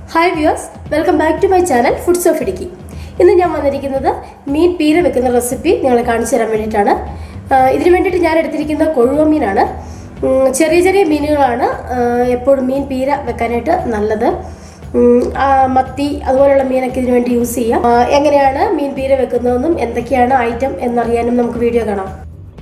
hi viewers welcome back to my channel foods of Idukki ഇന്ന് ഞാൻ വന്നിരിക്കുന്നത് മീൻ പീര വെക്കുന്ന റെസിപ്പി നിങ്ങളെ കാണിച്ചു തരാൻ വേണ്ടിയിട്ടാണ് ആ, ഇതിന് വേണ്ടിയിട്ട് ഞാൻ എടുത്തിരിക്കുന്ന കൊഴുവ മീനാണ് ഉം, ചെറിയ ചെറിയ മീനുകളാണ് ആ, എപ്പോഴും മീൻ പീര വെക്കാനായിട്ട് നല്ലത് ഉം, ആ, മത്തി അതുപോലുള്ള മീനൊക്കെ ഇതിനു വേണ്ടി യൂസ് ചെയ്യാം ആ, എങ്ങനെയാണ് മീൻ പീര വെക്കുന്നതെന്നും എന്തൊക്കെയാണ് ഐറ്റം എന്നറിയാനും നമുക്ക് വീഡിയോ കാണാം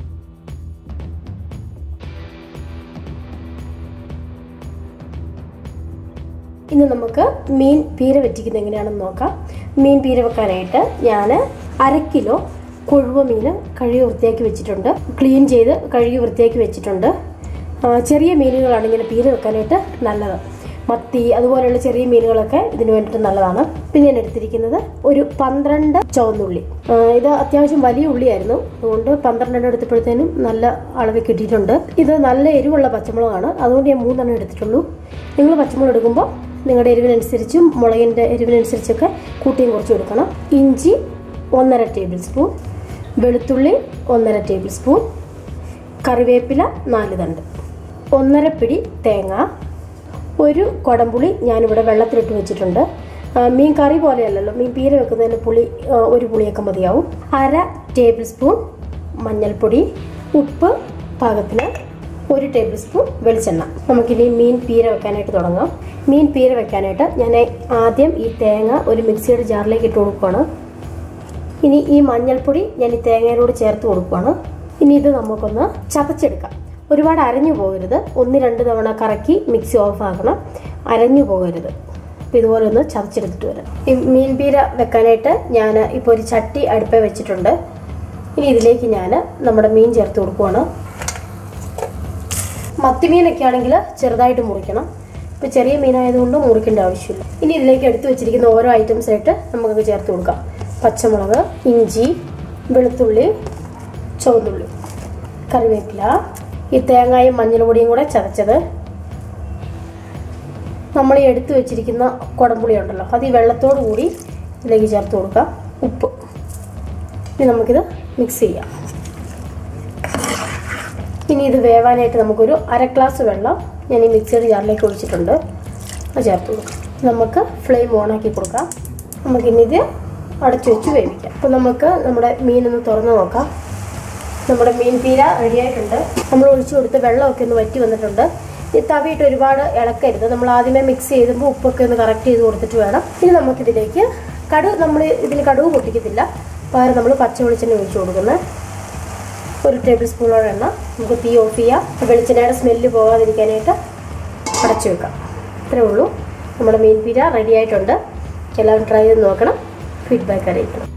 ഇന്ന് നമുക്ക് മീൻ പീര വെറ്റിക്കുന്നത് എങ്ങനെയാണെന്ന് നോക്കാം മീൻ പീര വെക്കാനായിട്ട് ഞാൻ അര കിലോ കൊഴുവ മീൻ കഴുകി വൃത്തിയാക്കി വെച്ചിട്ടുണ്ട് ക്ലീൻ ചെയ്ത് കഴുകി വൃത്തിയാക്കി വെച്ചിട്ടുണ്ട് ആ, ചെറിയ മീനുകളാണ് ഇങ്ങനെ പീര വെക്കാനായിട്ട് നല്ലത് മത്തി അതുപോലെയുള്ള ചെറിയ മീനുകളൊക്കെ ഇതിന് വേണ്ടിയിട്ട് നല്ലതാണ് പിന്നെ ഞാൻ എടുത്തിരിക്കുന്നത് ഒരു പന്ത്രണ്ട് ചുവന്നുള്ളി ആ, ഇത് അത്യാവശ്യം വലിയ ഉള്ളിയായിരുന്നു അതുകൊണ്ട് പന്ത്രണ്ടെണ്ണം എടുത്തപ്പോഴത്തേനും നല്ല അളവിൽ കിട്ടിയിട്ടുണ്ട് ഇത് നല്ല എരിവുള്ള പച്ചമുളകാണ് അതുകൊണ്ട് ഞാൻ മൂന്നെണ്ണം എടുത്തിട്ടുള്ളൂ നിങ്ങൾ പച്ചമുളക് എടുക്കുമ്പോൾ നിങ്ങളുടെ എരിവിനനുസരിച്ചും മുളകിൻ്റെ എരിവിനനുസരിച്ചൊക്കെ കൂട്ടിയും കുറച്ച് കൊടുക്കണം ഇഞ്ചി ഒന്നര ടേബിൾ സ്പൂൺ വെളുത്തുള്ളി ഒന്നര ടേബിൾ സ്പൂൺ കറിവേപ്പില നാല് തണ്ട് ഒന്നര പിടി തേങ്ങ ഒരു കുടംപുളി ഞാനിവിടെ വെള്ളത്തിലിട്ട് വെച്ചിട്ടുണ്ട് ആ, മീൻ കറി പോലെയല്ലല്ലോ മീൻ പീര വെക്കുന്നതിന് പുളി ആ, ഒരു പുളിയൊക്കെ മതിയാവും അര ടേബിൾ സ്പൂൺ മഞ്ഞൾപ്പൊടി ഉപ്പ് പാകത്തിന് ഒരു ടേബിൾ സ്പൂൺ വെളിച്ചെണ്ണ നമുക്കിനി മീൻ പീര വെക്കാനായിട്ട് തുടങ്ങാം മീൻ പീര വെക്കാനായിട്ട് ഞാൻ ആദ്യം ഈ തേങ്ങ ഒരു മിക്സിയുടെ ജാറിലേക്ക് ഇട്ട് കൊടുക്കുകയാണ് ഇനി ഈ മഞ്ഞൾപ്പൊടി ഞാൻ ഈ തേങ്ങയോട് ചേർത്ത് കൊടുക്കുകയാണ് ഇനി ഇത് നമുക്കൊന്ന് ചതച്ചെടുക്കാം ഒരുപാട് അരഞ്ഞു പോകരുത് ഒന്ന് രണ്ട് തവണ കറക്കി മിക്സി ഓഫ് ആക്കണം അരഞ്ഞു പോകരുത് അപ്പോൾ ഇതുപോലെ ഒന്ന് ചതച്ചെടുത്തിട്ട് വരാം ഈ മീൻ പീര വെക്കാനായിട്ട് ഞാൻ ഇപ്പോൾ ഒരു ചട്ടി അടുപ്പേ വെച്ചിട്ടുണ്ട് ഇനി ഇതിലേക്ക് ഞാൻ നമ്മുടെ മീൻ ചേർത്ത് കൊടുക്കുവാണ് മത്തിമീനൊക്കെ ആണെങ്കിൽ ചെറുതായിട്ട് മുറിക്കണം ഇപ്പോൾ ചെറിയ മീനായതുകൊണ്ട് മുറിക്കേണ്ട ആവശ്യമില്ല ഇനി ഇതിലേക്ക് എടുത്തു വെച്ചിരിക്കുന്ന ഓരോ ഐറ്റംസ് ആയിട്ട് നമുക്കത് ചേർത്ത് കൊടുക്കാം പച്ചമുളക് ഇഞ്ചി വെളുത്തുള്ളി ചുവന്നുള്ളി കറിവേപ്പില ഈ തേങ്ങായും മഞ്ഞൾപ്പൊടിയും കൂടെ ചതച്ചത് നമ്മൾ ഈ എടുത്തു വെച്ചിരിക്കുന്ന കുടംപുളി ഉണ്ടല്ലോ അത് ഈ വെള്ളത്തോടു കൂടി ഇതിലേക്ക് ചേർത്ത് കൊടുക്കാം ഉപ്പ് ഇനി നമുക്കിത് മിക്സ് ചെയ്യാം ഇനി ഇത് വേവാനായിട്ട് നമുക്കൊരു അര ഗ്ലാസ് വെള്ളം ഞാൻ ഈ മിക്സിയുടെ ജാറിലേക്ക് ഒഴിച്ചിട്ടുണ്ട് അത് ചേർത്ത് കൊടുക്കാം നമുക്ക് ഫ്ലെയിം ഓണാക്കി കൊടുക്കാം നമുക്കിനി ഇത് അടച്ചു വെച്ച് വേവിക്കാം അപ്പോൾ നമുക്ക് നമ്മുടെ മീനൊന്ന് തുറന്ന് നോക്കാം നമ്മുടെ മീൻ പീര റെഡിയായിട്ടുണ്ട് നമ്മൾ ഒഴിച്ചു കൊടുത്ത് വെള്ളമൊക്കെ ഒന്ന് വറ്റി വന്നിട്ടുണ്ട് ഈ തവിയിട്ട് ഒരുപാട് ഇളക്കരുത് നമ്മൾ ആദ്യമേ മിക്സ് ചെയ്തുമ്പോൾ ഉപ്പൊക്കെ ഒന്ന് കറക്റ്റ് ചെയ്ത് കൊടുത്തിട്ട് വേണം ഇനി നമുക്കിതിലേക്ക് കടു നമ്മൾ ഇതിൽ കടുവ് പൊട്ടിക്കത്തില്ല പകരം നമ്മൾ പച്ച വെളിച്ചെണ്ണ ഒഴിച്ചു കൊടുക്കുന്നത് ഒരു ടേബിൾ സ്പൂണോടെ എണ്ണ നമുക്ക് തീ ഓഫ് ചെയ്യാം വെളിച്ചെണ്ണയുടെ സ്മെല്ല് പോകാതിരിക്കാനായിട്ട് അടച്ചു വെക്കാം ഇത്രേ ഉള്ളൂ നമ്മുടെ മീൻ പീര റെഡി ആയിട്ടുണ്ട് എല്ലാവരും ട്രൈ ചെയ്ത് നോക്കണം ഫീഡ്ബാക്ക് അറിയിക്കണം